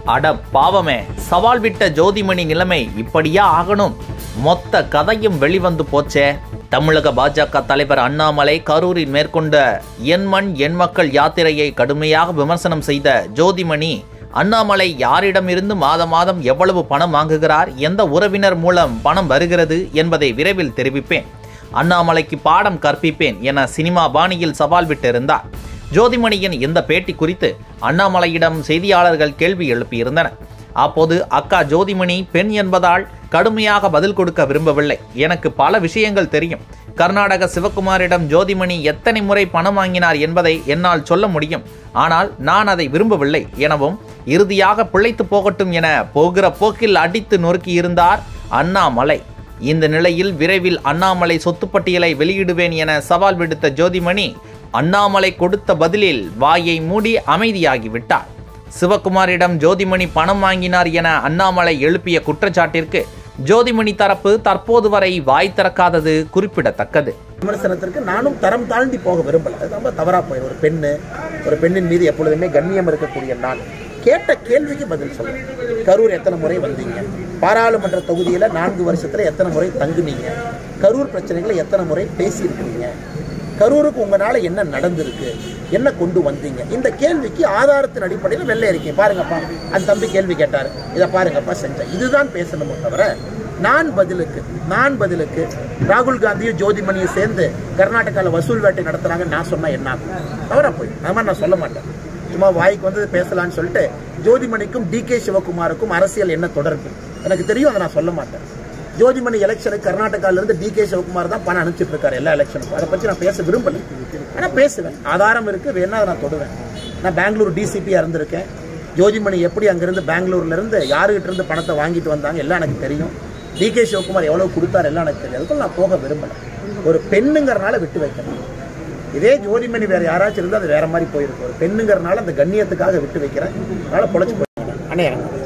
அட பாவமே சவால் விட்ட ஜோதிமணி நிலைமை இப்படியா ஆகணும் மொத்த கதையும் வெளிவந்து போச்சே தமிழக பாஜக தலைவர் அண்ணாமலை கரூரில் மேற்கொண்ட என் மண் என் மக்கள் யாத்திரையை கடுமையாக விமர்சனம் செய்த ஜோதிமணி அண்ணாமலை யாரிடமிருந்து மாத மாதம் எவ்வளவு பணம் வாங்குகிறார் எந்த உறவினர் மூலம் பணம் வருகிறது என்பதை விரைவில் தெரிவிப்பேன் அண்ணாமலைக்கு பாடம் கற்பிப்பேன் என சினிமா பாணியில் சவால் விட்டிருந்தார் ஜோதிமணியின் இந்த பேட்டி குறித்து அண்ணாமலையிடம் செய்தியாளர்கள் கேள்வி எழுப்பியிருந்தனர் அப்போது அக்கா ஜோதிமணி பெண் என்பதால் கடுமையாக பதில் கொடுக்க விரும்பவில்லை எனக்கு பல விஷயங்கள் தெரியும் கர்நாடக சிவகுமாரிடம் ஜோதிமணி எத்தனை முறை பணம் வாங்கினார் என்பதை என்னால் சொல்ல முடியும் ஆனால் நான் அதை விரும்பவில்லை எனவும் இறுதியாக பிழைத்து போகட்டும் என போகிற போக்கில் அடித்து நொறுக்கியிருந்தார் அண்ணாமலை இந்த நிலையில் விரைவில் அண்ணாமலை சொத்து பட்டியலை வெளியிடுவேன் என சவால் விடுத்த ஜோதிமணி அண்ணாமலை கொடுத்த பதிலில் வாயை மூடி அமைதியாகிவிட்டார் சிவகுமாரிடம் ஜோதிமணி பணம் வாங்கினார் என அண்ணாமலை எழுப்பிய குற்றச்சாட்டிற்கு ஜோதிமணி தரப்பு தற்போது வரை வாய் திறக்காதது குறிப்பிடத்தக்கது விமர்சனத்திற்கு நானும் தரம் தாழ்ந்தி போக விரும்பல அது ரொம்ப தவறா போய் ஒரு பெண்ணு ஒரு பெண்ணின் மீது எப்பொழுதுமே கண்ணியம் இருக்கக்கூடிய நான் கேட்ட கேள்விக்கு பதில் சொல்லுங்க கரூர் எத்தனை முறை வந்தீங்க பாராளுமன்ற தொகுதியில நான்கு வருஷத்துல எத்தனை முறை தங்குனீங்க கரூர் பிரச்சனைகளை எத்தனை முறை பேசியிருக்கிறீங்க கரூருக்கு உங்களால என்ன நடந்திருக்கு என்ன கொண்டு வந்தீங்க இந்த கேள்விக்கு ஆதாரத்தின் அடிப்படையில் வெள்ளை அறிக்கை பாருங்கப்பா அந்த தம்பி கேள்வி கேட்டாரு இதை பாருங்கப்பா செஞ்சேன் இதுதான் பேசணுமோ தவிர நான் பதிலுக்கு நான் பதிலுக்கு ராகுல் காந்தியும் ஜோதிமணியும் சேர்ந்து கர்நாடகாவில் வசூல் வேட்டை நடத்துறாங்கன்னு நான் சொன்னா என்ன ஆகும் தவறா போய் அது மாதிரி நான் சொல்ல மாட்டேன் சும்மா வாய்க்கு வந்து பேசலாம்னு சொல்லிட்டு ஜோதிமணிக்கும் டி கே சிவகுமாருக்கும் அரசியல் என்ன தொடர்பு எனக்கு தெரியும் அதை நான் சொல்ல மாட்டேன் ஜோதிமணி எலெக்ஷனுக்கு கர்நாடகால இருந்து டி கே சிவகுமார் தான் பணம் அனுப்பிச்சிட்டு இருக்காரு எல்லா எலெக்ஷனுக்கும் அதை பற்றி நான் பேச விரும்பல ஆனா பேசுவேன் ஆதாரம் இருக்கு வேணா அதை நான் தொடுவேன் நான் பெங்களூர் டிசிபியா இருந்திருக்கேன் ஜோதிமணி எப்படி அங்கிருந்து பெங்களூர்ல இருந்து யாருகிட்ட இருந்து பணத்தை வாங்கிட்டு வந்தாங்க எல்லாம் எனக்கு தெரியும் டி கே சிவகுமார் எவ்வளவு கொடுத்தாரு எல்லாம் எனக்கு தெரியும் அதுக்குள்ள நான் போக விரும்பல ஒரு பெண்ணுங்கிறனால விட்டு வைக்கணும் இதே ஜோதிமணி வேற யாராச்சும் இருந்தால் அது வேற மாதிரி போயிருக்கும் ஒரு பெண்ணுங்கிறனால அந்த கண்ணியத்துக்காக விட்டு வைக்கிறேன் அதனால பொழைச்சு போயிருக்கேன் அண்ணே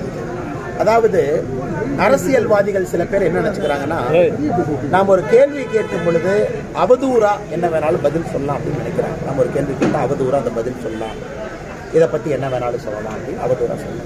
அதாவது அரசியல்வாதிகள் சில பேர் என்ன நினைச்சுக்கிறாங்கன்னா நாம் ஒரு கேள்வி கேட்கும் பொழுது அவதூறா என்ன வேணாலும் பதில் சொல்லலாம் அப்படின்னு நினைக்கிறாங்க நம்ம ஒரு கேள்வி கேட்டால் அவதூறா அந்த பதில் சொல்லலாம் இதை பத்தி என்ன வேணாலும் சொல்லலாம் அப்படின்னு அவதூறா சொல்லலாம்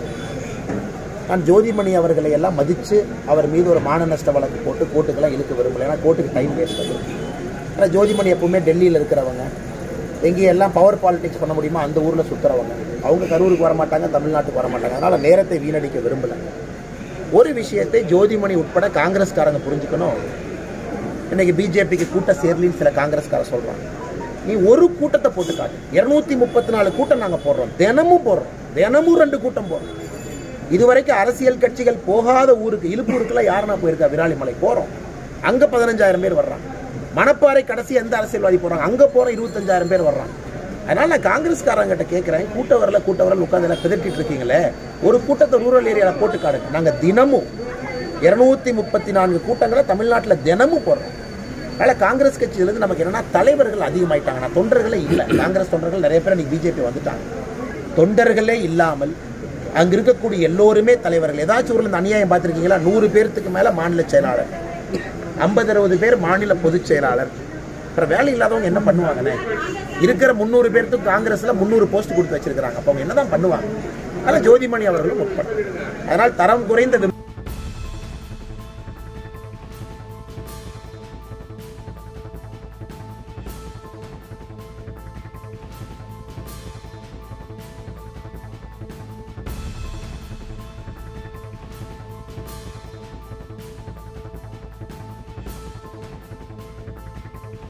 நான் ஜோதிமணி அவர்களை எல்லாம் மதித்து அவர் மீது ஒரு மான நஷ்ட வழக்கு போட்டு கோர்ட்டுக்கெல்லாம் இழுக்க விரும்பல ஏன்னா கோர்ட்டுக்கு டைம் வேஸ்ட் ஆகுது ஆனால் ஜோதிமணி எப்பவுமே டெல்லியில் இருக்கிறவங்க எங்கேயும் எல்லாம் பவர் பாலிடிக்ஸ் பண்ண முடியுமோ அந்த ஊரில் சுற்றுறவங்க அவங்க கரூருக்கு வர மாட்டாங்க தமிழ்நாட்டுக்கு வர மாட்டாங்க அதனால் நேரத்தை வீணடிக்க விரும்பல ஒரு விஷயத்தை ஜோதிமணி உட்பட காங்கிரஸ்காரங்க புரிஞ்சுக்கணும் இன்னைக்கு பிஜேபிக்கு கூட்ட சேர்லின்னு சில காங்கிரஸ்காரர் சொல்றாங்க நீ ஒரு கூட்டத்தை போட்டு காட்டு இருநூத்தி முப்பத்தி நாலு கூட்டம் நாங்க போடுறோம் தினமும் போடுறோம் தினமும் ரெண்டு கூட்டம் போடுறோம் இதுவரைக்கும் அரசியல் கட்சிகள் போகாத ஊருக்கு இழுப்பூருக்குலாம் யாருன்னா போயிருக்கா விராலிமலை போறோம் அங்க பதினஞ்சாயிரம் பேர் வர்றாங்க மணப்பாறை கடைசி எந்த அரசியல்வாதி போறாங்க அங்க போற இருபத்தஞ்சாயிரம் பேர் வர்றாங்க அதனால நான் காங்கிரஸ்காரங்கிட்ட கேட்கிறேன் கூட்ட வரல கூட்ட வரல உட்காந்து எல்லாம் பிதட்டிட்டு இருக்கீங்களே ஒரு கூட்டத்தை ரூரல் ஏரியால போட்டு காடுங்க நாங்க தினமும் இருநூத்தி முப்பத்தி நான்கு கூட்டங்களை தமிழ்நாட்டில் தினமும் போடுறோம் அதனால காங்கிரஸ் கட்சியிலிருந்து நமக்கு என்னன்னா தலைவர்கள் அதிகமாயிட்டாங்க நான் தொண்டர்களே இல்லை காங்கிரஸ் தொண்டர்கள் நிறைய பேர் இன்னைக்கு பிஜேபி வந்துட்டாங்க தொண்டர்களே இல்லாமல் அங்க இருக்கக்கூடிய எல்லோருமே தலைவர்கள் ஏதாச்சும் ஊர்ல இந்த அநியாயம் பார்த்திருக்கீங்களா நூறு பேர்த்துக்கு மேல மாநில செயலாளர் ஐம்பது அறுபது பேர் மாநில பொதுச் செயலாளர் அப்புறம் வேலை இல்லாதவங்க என்ன பண்ணுவாங்கண்ணே இருக்கிற முந்நூறு பேர்த்துக்கு காங்கிரஸ்ல முந்நூறு போஸ்ட் கொடுத்து வச்சிருக்காங்க அப்போ அவங்க என்னதான் பண்ணுவாங்க அதனால ஜோதிமணி அவர்களும் உட்பட அதனால் தரம் குறைந்த விம-